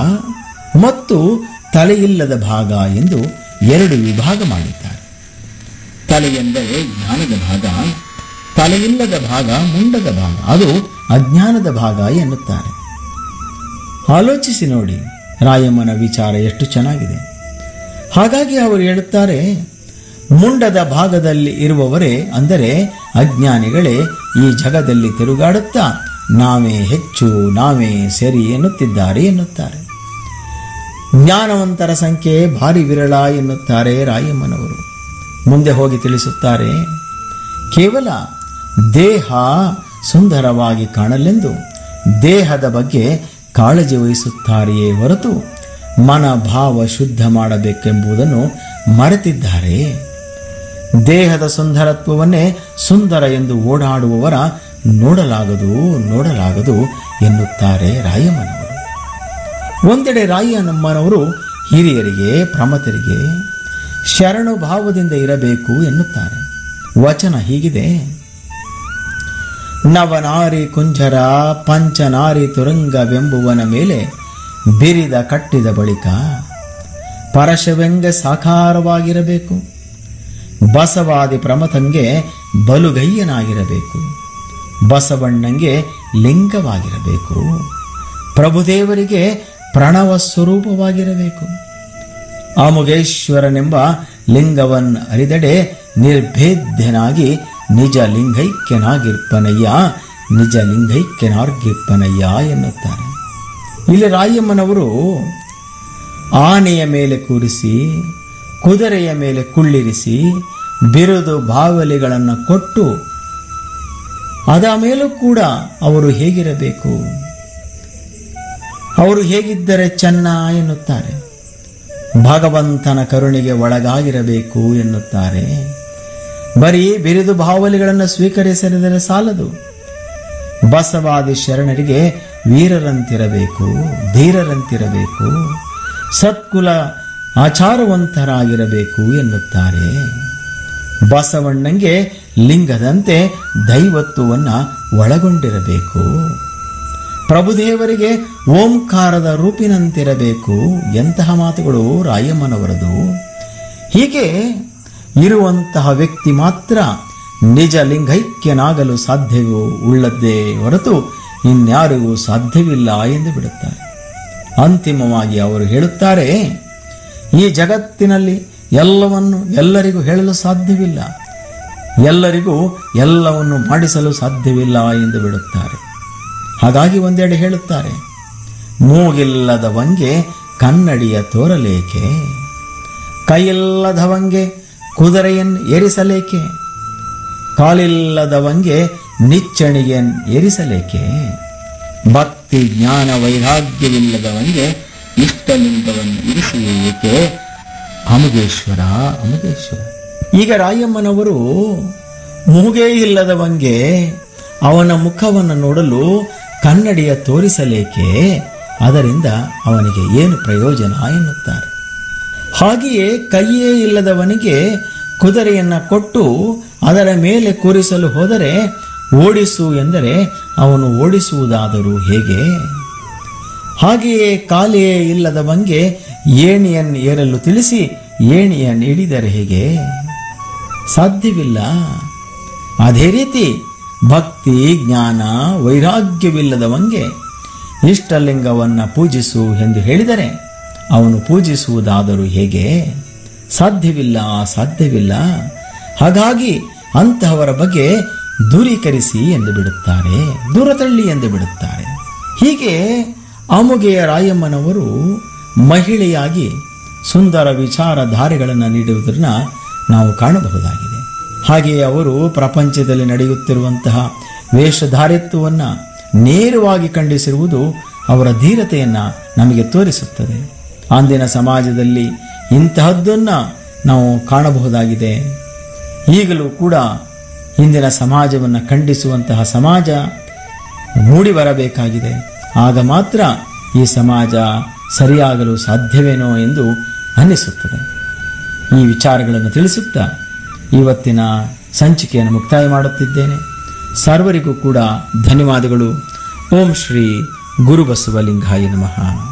ಮತ್ತು ತಲೆಯಿಲ್ಲದ ಭಾಗ ಎಂದು ಎರಡು ವಿಭಾಗ ಮಾಡಿದ್ದಾರೆ ತಲೆ ಎಂದರೆ ಜ್ಞಾನದ ಭಾಗ ತಲೆಯಿಲ್ಲದ ಭಾಗ ಮುಂಡದ ಭಾಗ ಅದು ಅಜ್ಞಾನದ ಭಾಗ ಎನ್ನುತ್ತಾರೆ ಆಲೋಚಿಸಿ ನೋಡಿ ರಾಯಮ್ಮನ ವಿಚಾರ ಎಷ್ಟು ಚೆನ್ನಾಗಿದೆ ಹಾಗಾಗಿ ಅವರು ಹೇಳುತ್ತಾರೆ ಮುಂಡದ ಭಾಗದಲ್ಲಿ ಇರುವವರೇ ಅಂದರೆ ಅಜ್ಞಾನಿಗಳೇ ಈ ಜಗದಲ್ಲಿ ತಿರುಗಾಡುತ್ತಾ ನಾವೇ ಹೆಚ್ಚು ನಾವೇ ಸರಿ ಎನ್ನುತ್ತಿದ್ದಾರೆ ಎನ್ನುತ್ತಾರೆ ಜ್ಞಾನವಂತರ ಸಂಖ್ಯೆ ಭಾರಿ ವಿರಳ ಎನ್ನುತ್ತಾರೆ ರಾಯಮ್ಮನವರು ಮುಂದೆ ಹೋಗಿ ತಿಳಿಸುತ್ತಾರೆ ಕೇವಲ ದೇಹ ಸುಂದರವಾಗಿ ಕಾಣಲೆಂದು ದೇಹದ ಬಗ್ಗೆ ಕಾಳಜಿ ವಹಿಸುತ್ತಾರೆಯೇ ಹೊರತು ಮನ ಭಾವ ಶುದ್ಧ ಮಾಡಬೇಕೆಂಬುದನ್ನು ಮರೆತಿದ್ದಾರೆ ದೇಹದ ಸುಂದರತ್ವವನ್ನೇ ಸುಂದರ ಎಂದು ಓಡಾಡುವವರ ನೋಡಲಾಗದು ನೋಡಲಾಗದು ಎನ್ನುತ್ತಾರೆ ರಾಯಮ್ಮನವರು ಒಂದೆಡೆ ರಾಯಮ್ಮನವರು ಹಿರಿಯರಿಗೆ ಪ್ರಮತರಿಗೆ ಶರಣು ಭಾವದಿಂದ ಇರಬೇಕು ಎನ್ನುತ್ತಾರೆ ವಚನ ಹೀಗಿದೆ ನವನಾರಿ ಕುಂಜರ ಪಂಚನಾರಿ ತುರಂಗವೆಂಬುವನ ಮೇಲೆ ಬಿರಿದ ಕಟ್ಟಿದ ಬಳಿಕ ಪರಶವೆಂಗ ಸಾಕಾರವಾಗಿರಬೇಕು ಬಸವಾದಿ ಪ್ರಮಥಂಗೆ ಬಲುಗಯ್ಯನಾಗಿರಬೇಕು ಬಸವಣ್ಣಂಗೆ ಲಿಂಗವಾಗಿರಬೇಕು ಪ್ರಭುದೇವರಿಗೆ ಪ್ರಣವ ಸ್ವರೂಪವಾಗಿರಬೇಕು ಆಮುಗೇಶ್ವರನೆಂಬ ಲಿಂಗವನ್ ಅರಿದಡೆ ನಿರ್ಭೇದ್ಯನಾಗಿ ನಿಜ ಲಿಂಗೈಕ್ಯನಾಗಿರ್ಪನಯ್ಯ ನಿಜ ಲಿಂಗೈಕ್ಯನಾರ್ಗಿರ್ಪನಯ್ಯ ಎನ್ನುತ್ತಾರೆ ಇಲ್ಲಿ ರಾಯಮ್ಮನವರು ಆನೆಯ ಮೇಲೆ ಕೂರಿಸಿ ಕುದುರೆಯ ಮೇಲೆ ಕುಳ್ಳಿರಿಸಿ ಬಿರುದು ಬಾವಲಿಗಳನ್ನು ಕೊಟ್ಟು ಅದ ಮೇಲೂ ಕೂಡ ಅವರು ಹೇಗಿರಬೇಕು ಅವರು ಹೇಗಿದ್ದರೆ ಚೆನ್ನ ಎನ್ನುತ್ತಾರೆ ಭಗವಂತನ ಕರುಣೆಗೆ ಒಳಗಾಗಿರಬೇಕು ಎನ್ನುತ್ತಾರೆ ಬರೀ ಬಿರುದು ಬಾವಲಿಗಳನ್ನು ಸ್ವೀಕರಿಸಿದರೆ ಸಾಲದು ಬಸವಾದಿ ಶರಣರಿಗೆ ವೀರರಂತಿರಬೇಕು ಧೀರರಂತಿರಬೇಕು ಸತ್ಕುಲ ಆಚಾರವಂತರಾಗಿರಬೇಕು ಎನ್ನುತ್ತಾರೆ ಬಸವಣ್ಣಂಗೆ ಲಿಂಗದಂತೆ ದೈವತ್ವವನ್ನ ಒಳಗೊಂಡಿರಬೇಕು ಪ್ರಭುದೇವರಿಗೆ ಓಂಕಾರದ ರೂಪಿನಂತಿರಬೇಕು ಎಂತಹ ಮಾತುಗಳು ರಾಯಮ್ಮನವರದು ಹೀಗೆ ಇರುವಂತಹ ವ್ಯಕ್ತಿ ಮಾತ್ರ ನಿಜ ಲಿಂಗೈಕ್ಯನಾಗಲು ಸಾಧ್ಯವೂ ಉಳ್ಳದ್ದೇ ಹೊರತು ಇನ್ಯಾರಿಗೂ ಸಾಧ್ಯವಿಲ್ಲ ಎಂದು ಬಿಡುತ್ತಾರೆ ಅಂತಿಮವಾಗಿ ಅವರು ಹೇಳುತ್ತಾರೆ ಈ ಜಗತ್ತಿನಲ್ಲಿ ಎಲ್ಲವನ್ನು ಎಲ್ಲರಿಗೂ ಹೇಳಲು ಸಾಧ್ಯವಿಲ್ಲ ಎಲ್ಲರಿಗೂ ಎಲ್ಲವನ್ನು ಮಾಡಿಸಲು ಸಾಧ್ಯವಿಲ್ಲ ಎಂದು ಬಿಡುತ್ತಾರೆ ಹಾಗಾಗಿ ಒಂದೆಡೆ ಹೇಳುತ್ತಾರೆ ಮೂಗಿಲ್ಲದವಂಗೆ ಕನ್ನಡಿಯ ತೋರಲೇಕೆ ಕೈಯಿಲ್ಲದವಂಗೆ ಕುದುರೆಯನ್ ಏರಿಸಲೇಕೆ ಕಾಲಿಲ್ಲದವಂಗೆ ನಿಚ್ಚಣಿಗೆನ್ ಏರಿಸಲೇಕೆ ಭಕ್ತಿ ಜ್ಞಾನ ವೈರಾಗ್ಯವಿಲ್ಲದವಂಗೆ ಇಷ್ಟಲಿಂಗವನ್ನು ಇರಿಸಿ ಏಕೆ ಅಮುಗೇಶ್ವರ ಅಮುಗೇಶ್ವರ ಈಗ ರಾಯಮ್ಮನವರು ಮೂಗೇ ಇಲ್ಲದವಂಗೆ ಅವನ ಮುಖವನ್ನು ನೋಡಲು ಕನ್ನಡಿಯ ತೋರಿಸಲೇಕೆ ಅದರಿಂದ ಅವನಿಗೆ ಏನು ಪ್ರಯೋಜನ ಎನ್ನುತ್ತಾರೆ ಹಾಗೆಯೇ ಕೈಯೇ ಇಲ್ಲದವನಿಗೆ ಕುದುರೆಯನ್ನ ಕೊಟ್ಟು ಅದರ ಮೇಲೆ ಕೂರಿಸಲು ಹೋದರೆ ಓಡಿಸು ಎಂದರೆ ಅವನು ಓಡಿಸುವುದಾದರೂ ಹೇಗೆ ಹಾಗೆಯೇ ಕಾಲೆಯೇ ಇಲ್ಲದವಂಗೆ ಏಣಿಯನ್ನು ಏರಲು ತಿಳಿಸಿ ಏಣಿಯನ್ನು ಹಿಡಿದರೆ ಹೇಗೆ ಸಾಧ್ಯವಿಲ್ಲ ಅದೇ ರೀತಿ ಭಕ್ತಿ ಜ್ಞಾನ ವೈರಾಗ್ಯವಿಲ್ಲದವಂಗೆ ಇಷ್ಟಲಿಂಗವನ್ನ ಪೂಜಿಸು ಎಂದು ಹೇಳಿದರೆ ಅವನು ಪೂಜಿಸುವುದಾದರೂ ಹೇಗೆ ಸಾಧ್ಯವಿಲ್ಲ ಸಾಧ್ಯವಿಲ್ಲ ಹಾಗಾಗಿ ಅಂತಹವರ ಬಗ್ಗೆ ದೂರೀಕರಿಸಿ ಎಂದು ಬಿಡುತ್ತಾರೆ ದೂರ ತಳ್ಳಿ ಎಂದು ಬಿಡುತ್ತಾರೆ ಹೀಗೆ ಆಮುಗೆಯ ರಾಯಮ್ಮನವರು ಮಹಿಳೆಯಾಗಿ ಸುಂದರ ವಿಚಾರಧಾರೆಗಳನ್ನು ನೀಡುವುದನ್ನ ನಾವು ಕಾಣಬಹುದಾಗಿದೆ ಹಾಗೆಯೇ ಅವರು ಪ್ರಪಂಚದಲ್ಲಿ ನಡೆಯುತ್ತಿರುವಂತಹ ವೇಷಧಾರಿತ್ವವನ್ನು ನೇರವಾಗಿ ಖಂಡಿಸಿರುವುದು ಅವರ ಧೀರತೆಯನ್ನ ನಮಗೆ ತೋರಿಸುತ್ತದೆ ಅಂದಿನ ಸಮಾಜದಲ್ಲಿ ಇಂತಹದ್ದನ್ನ ನಾವು ಕಾಣಬಹುದಾಗಿದೆ ಈಗಲೂ ಕೂಡ ಇಂದಿನ ಸಮಾಜವನ್ನು ಖಂಡಿಸುವಂತಹ ಸಮಾಜ ಮೂಡಿ ಬರಬೇಕಾಗಿದೆ ಆಗ ಮಾತ್ರ ಈ ಸಮಾಜ ಸರಿಯಾಗಲು ಸಾಧ್ಯವೇನೋ ಎಂದು ಅನ್ನಿಸುತ್ತದೆ ಈ ವಿಚಾರಗಳನ್ನು ತಿಳಿಸುತ್ತಾ ಇವತ್ತಿನ ಸಂಚಿಕೆಯನ್ನು ಮುಕ್ತಾಯ ಮಾಡುತ್ತಿದ್ದೇನೆ ಸರ್ವರಿಗೂ ಕೂಡ ಧನ್ಯವಾದಗಳು ಓಂ ಶ್ರೀ ಗುರುಬಸವಲಿಂಗಾಯ ನಮಃ